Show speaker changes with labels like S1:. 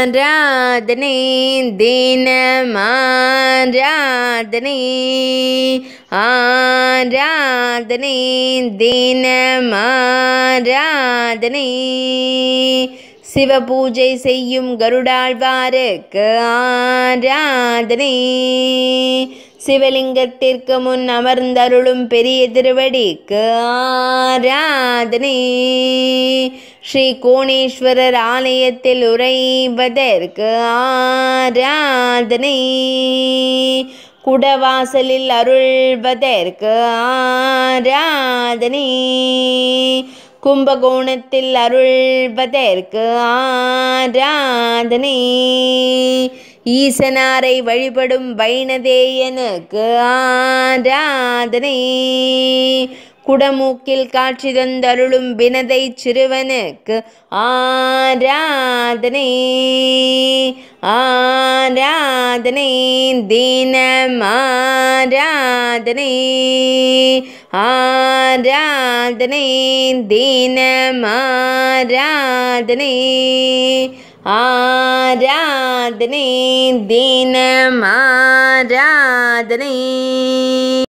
S1: ஆராதனை தினமாராதனை ஆராதனை தினமாராதனை சிவபூஜை செய்யும் கருடாழ்வாருக்கு ஆராதனை சிவலிங்கத்திற்கு முன் அமர்ந்தருளும் பெரிய திருவடிக்கு ஆராதனை ஸ்ரீ கோணேஸ்வரர் ஆலயத்தில் உறைவதற்கு ஆராதனை குடவாசலில் அருள்வதற்கு ஆராதனை கும்பகோணத்தில் அருள்வதற்கு ஆராதனை ஈசனாரை வழிபடும் வைணதேயனுக்கு ஆராதனை குடமூக்கில் காட்சி தந்தருளும் வினதை சிறுவனுக்கு ஆராதனை ஆராதனை தினம் ஆராதனை ஆராதனை தினம் ஆராதனை ஆராதனை தினம் ஆராதனை